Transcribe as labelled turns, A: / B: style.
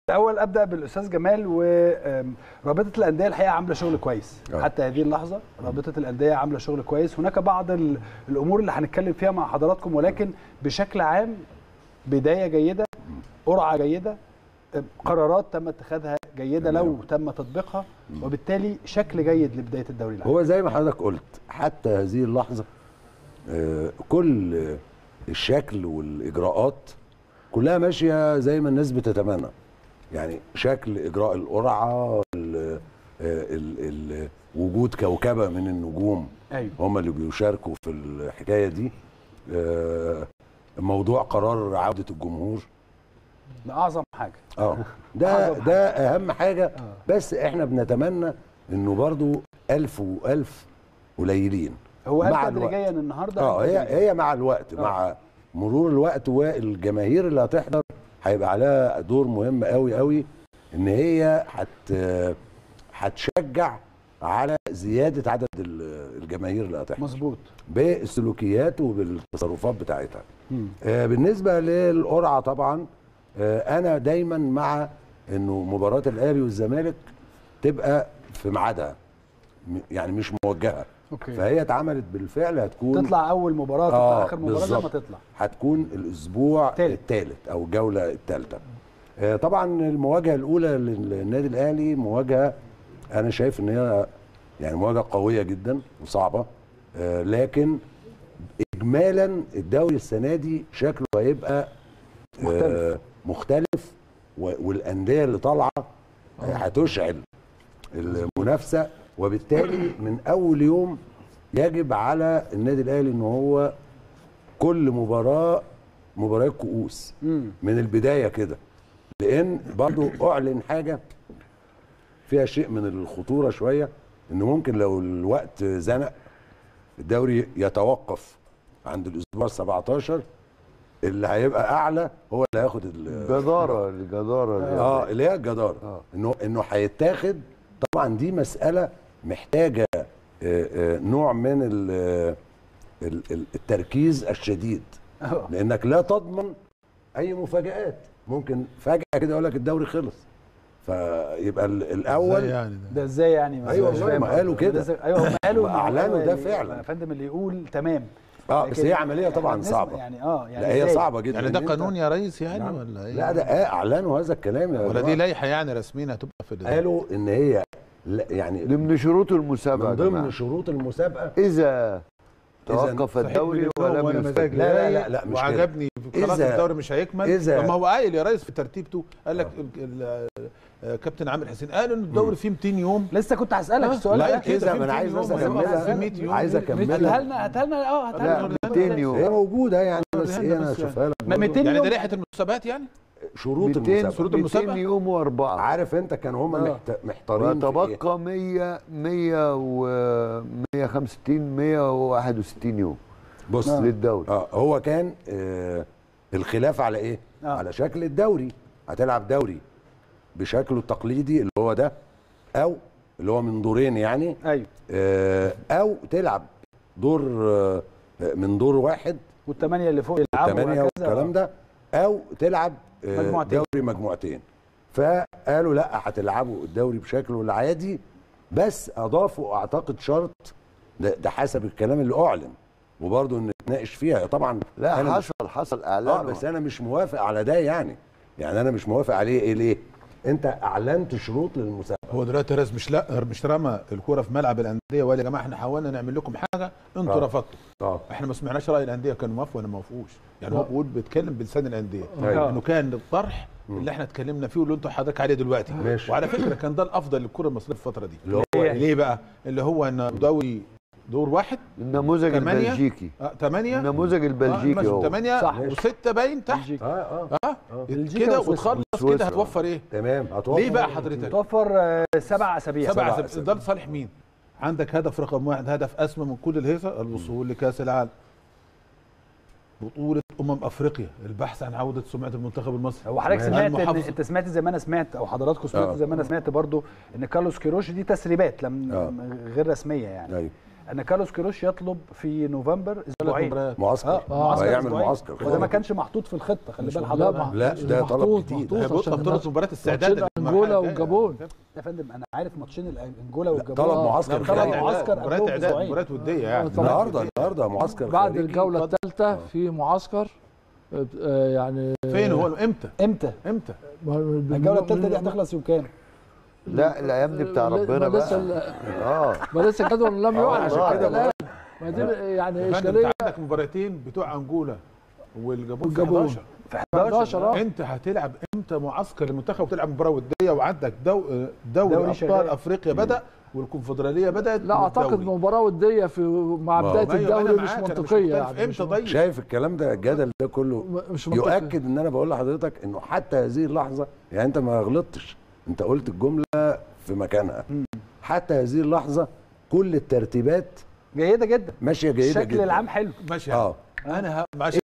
A: الاول ابدا بالاستاذ جمال ورابطه الانديه الحقيقه عامله شغل كويس
B: آه.
A: حتى هذه اللحظه رابطه الانديه عامله شغل كويس هناك بعض ال- الامور اللي هنتكلم فيها مع حضراتكم ولكن بشكل عام بدايه جيده قرعه جيده قرارات تم اتخاذها جيده لو تم تطبيقها وبالتالي شكل جيد لبدايه الدوري العام
B: هو زي ما حضرتك قلت حتى هذه اللحظه آه، كل آه، الشكل والاجراءات كلها ماشيه زي ما الناس بتتمنى يعني شكل اجراء القرعه ال- آه، ال- ال- وجود كوكبه من النجوم
A: ايوه
B: هم اللي بيشاركوا في الحكايه دي آه، موضوع قرار عوده الجمهور
A: ده اعظم حاجه
B: اه ده
A: أعظم
B: ده اهم حاجه بس احنا بنتمنى انه برضو ألف وألف قليلين
A: هو
B: مع
A: قال
B: الوقت.
A: تدريجيا النهارده
B: اه
A: أنت
B: هي
A: تدريجياً.
B: هي مع الوقت
A: آه.
B: مع مرور الوقت والجماهير اللي هتحضر هيبقى عليها دور مهم قوي قوي ان هي هت هتشجع على زياده عدد ال- الجماهير اللي هتحضر
A: مظبوط
B: بالسلوكيات وبالتصرفات بتاعتها
A: مم.
B: آه، بالنسبه للقرعه طبعا آه، انا دايما مع انه مباراه الاهلي والزمالك تبقى في ميعادها م- يعني مش موجهه
A: اوكي
B: فهي اتعملت بالفعل هتكون
A: تطلع اول مباراه تطلع
B: آه،
A: اخر مباراه زي ما
B: بالظبط.
A: تطلع
B: هتكون الاسبوع
A: التالت.
B: الثالث او الجوله الثالثه آه، طبعا المواجهه الاولى للنادي الاهلي مواجهه انا شايف ان هي يعني مواجهه قويه جدا وصعبه آه، لكن اجمالا الدوري السنه دي شكله هيبقى آه، مختلف و- والانديه اللي طالعه آه، هتشعل المنافسه وبالتالي من اول يوم يجب على النادي الاهلي ان هو كل مباراه مباراه كؤوس
A: مم.
B: من البدايه كده لان برضو اعلن حاجه فيها شيء من الخطوره شويه ان ممكن لو الوقت زنق الدوري يتوقف عند الاسبوع 17 اللي هيبقى اعلى هو اللي هياخد ال-
C: جدارة الجدارة
B: اه اللي هي الجداره
C: آه.
B: انه انه هيتاخد طبعا دي مساله محتاجه آه، آه، نوع من ال- ال- ال- التركيز الشديد
A: آه.
B: لانك لا تضمن اي مفاجات ممكن فجاه كده يقول لك الدوري خلص فيبقى ال- الاول
D: إزاي يعني ده؟
A: ده ازاي يعني ما-
B: أيوة
A: مش
B: والله
A: فاهم
B: ما قالوا
A: برضه.
B: كده.
A: ده إزاي- ايوه هم قالوا
B: ما
A: إن هو
B: أعلنوا ده
A: اللي-
B: فعلا.
A: يا فندم اللي يقول تمام
B: اه بس
A: لكن
B: هي عمليه
A: إحنا
B: طبعا
A: بنسمع
B: صعبه
A: يعني اه يعني
B: لا هي
A: إزاي؟
B: صعبه جدا
D: يعني ده
B: إن أنت-
D: قانون يا ريس يعني
B: نعم.
D: ولا ايه؟
B: لا ده آه اعلنوا هذا الكلام يا
D: ولا
B: جماعة.
D: دي لائحه يعني رسميا هتبقى في ال-
B: قالوا ان هي لا يعني
C: ضمن شروط المسابقة
B: من
C: يا
B: ضمن
C: جماعة.
B: شروط المسابقه
C: إذا توقف
D: صحيح
C: الدوري
D: بالإجراء
C: ولم
D: وأنا
C: يستجب
D: مزاجي
B: لا، لا،
D: رايق
B: لا، لا، مش كده.
D: وعجبني خلاص
B: إذا-
D: الدوري مش هيكمل
B: إذا-
D: طب ما هو قايل يا ريس في ترتيبته قال لك ال- ال- آه، كابتن عامر حسين قال ان الدوري فيه 200 يوم
A: لسه كنت هسالك
D: آه،
A: السؤال
D: لا،
A: ده
D: كده
B: اذا
D: في
B: ما انا
D: 200
B: عايز
D: يوم
B: بس
D: ولا
B: اكملها
D: في 100 يوم.
B: عايز
A: هاتها
B: اكملها
A: لنا هاتها لنا اه هاتها
C: لا
A: لنا
C: 200 يوم
B: هي موجوده يعني بس
D: وريها
B: ايه
D: لنا
B: انا
D: بس
B: اشوفها لك
A: ما
B: برضو.
A: 200
D: يعني
A: يوم
D: ده لائحه المسابقات يعني
B: شروط
C: 200
B: المسابقه
D: شروط المسابقة؟
C: 200 يوم واربعه
B: عارف انت كانوا هم
A: آه.
B: محت... محتارين في إيه؟
C: ويتبقى 100 100 و 165 161 يوم
B: بص
A: آه.
C: للدوري
B: اه هو كان آه الخلاف على ايه
A: آه.
B: على شكل الدوري هتلعب دوري بشكله التقليدي اللي هو ده او اللي هو من دورين يعني
A: ايوه
B: آه او تلعب دور آه من دور واحد
A: والثمانيه اللي فوق يلعبوا
B: ثمانية
A: وهكذا.
B: والكلام ده او تلعب آه،
A: مجموعتين.
B: دوري مجموعتين فقالوا لا هتلعبوا الدوري بشكله العادي بس اضافوا اعتقد شرط ده, ده حسب الكلام اللي اعلن وبرضه ان نتناقش فيها طبعا
C: لا
B: أنا مش-
C: حصل حصل
B: اه
C: اعلان
B: بس انا مش موافق على ده يعني يعني انا مش موافق عليه ايه ليه انت اعلنت شروط للمسابقه
D: هو دلوقتي رئيس مش لا مش رمى الكوره في ملعب الانديه وقال يا جماعه احنا حاولنا نعمل لكم حاجه انتوا
B: آه.
D: رفضتوا
B: اه
D: احنا ما سمعناش راي الانديه كانوا موافقوا ولا ما وافقوش يعني هو بيقول بيتكلم بلسان الانديه
B: أيوة.
D: انه كان الطرح اللي احنا اتكلمنا فيه واللي انتوا حضرتك عليه دلوقتي
B: ماشي.
D: وعلى فكره كان ده الافضل للكره المصريه في الفتره دي
B: اللي هو
A: إيه؟
D: ليه بقى اللي هو ان دوري دور واحد
C: النموذج
D: ثمانية.
C: البلجيكي
D: آه 8
C: النموذج البلجيكي اهو
D: 8
A: صح.
D: وستة باين تحت
A: بلجيكا.
B: اه اه
D: اه
A: بلجيكا
D: كده
A: وسويسرا.
D: وتخلص
C: وسويسرا.
D: كده هتوفر ايه؟
B: تمام هتوفر
D: ليه بقى حضرتك؟
A: توفر آه، سبع اسابيع
D: سبع
B: سبع
D: أسابيع ده لصالح مين؟ عندك هدف رقم واحد هدف اسمى من كل الهيصه الوصول لكاس العالم بطولة أمم أفريقيا البحث عن عودة سمعة المنتخب المصري
A: هو حضرتك
B: ماشي.
A: سمعت ان
D: المحافظة.
A: انت سمعت زي ما انا سمعت او حضراتكم
B: آه.
A: سمعتوا زي ما انا سمعت برضو ان كارلوس كيروش دي تسريبات لم
B: آه.
A: غير رسميه يعني
B: ايوه
A: ان كارلوس كيروش يطلب في نوفمبر
D: ثلاث
A: اسبوعين
D: مباريات
B: معسكر
A: اه
B: هيعمل
A: أسبوعين.
B: معسكر
A: وده ما كانش محطوط في الخطه خلي بال
E: لا
A: حضرتك
E: ما-
B: لا ده طلب
E: محطوط-
B: جديد
E: محطوط.
D: هيبقى
E: عشان
D: بطولة مباريات استعداد
E: ماتشين انجولا والجابون
A: يا فندم انا عارف ماتشين ال- انجولا
B: لا،
A: والجابون
B: طلب
E: آه.
B: معسكر
A: طلب
B: خارجي.
A: معسكر
D: مباريات
A: قبلهم
D: اعداد
A: بأسبوعين.
D: مباريات وديه يعني
E: طبعاً.
B: النهارده النهارده معسكر
E: بعد
B: خارجي.
E: الجوله
D: اتفضل.
E: الثالثه في معسكر آه، يعني
D: فين هو امتى
A: امتى
D: امتى
A: الجوله الثالثه دي هتخلص يوم كام
C: لا الايام دي بتاع
E: ما
C: ربنا
E: لسه
C: بقى
E: ال-
C: اه
E: ما لسه الجدول لم يعلن
C: عشان
E: حتى
C: كده
E: الان ما دي يعني
D: يا فندم
E: اشكاليه
D: انت عندك مباراتين بتوع انجولا والجابون في
E: والجابون.
D: 11
A: في
E: 11 اه
D: انت هتلعب امتى معسكر المنتخب وتلعب مباراه وديه وعندك دو دوري,
A: دوري
D: ابطال
A: شغال.
D: افريقيا بدا والكونفدراليه بدات
E: لا اعتقد
D: والدوري.
E: مباراه وديه في مع
B: ما-
E: بدايه
D: ما أيوة، أنا
E: الدوري مش
D: معاك، أنا
E: منطقيه
D: مختلف.
E: يعني مش
D: امتى طيب
B: شايف الكلام ده الجدل ده كله
E: م- مش منطقي
B: يؤكد ان انا بقول لحضرتك انه حتى هذه اللحظه يعني انت ما غلطتش انت قلت الجمله في مكانها حتى هذه اللحظه كل الترتيبات
A: جيده جدا
B: ماشيه جيده
A: الشكل
B: جدا
A: العام حلو
D: ماشي
B: اه
D: انا ه... عشان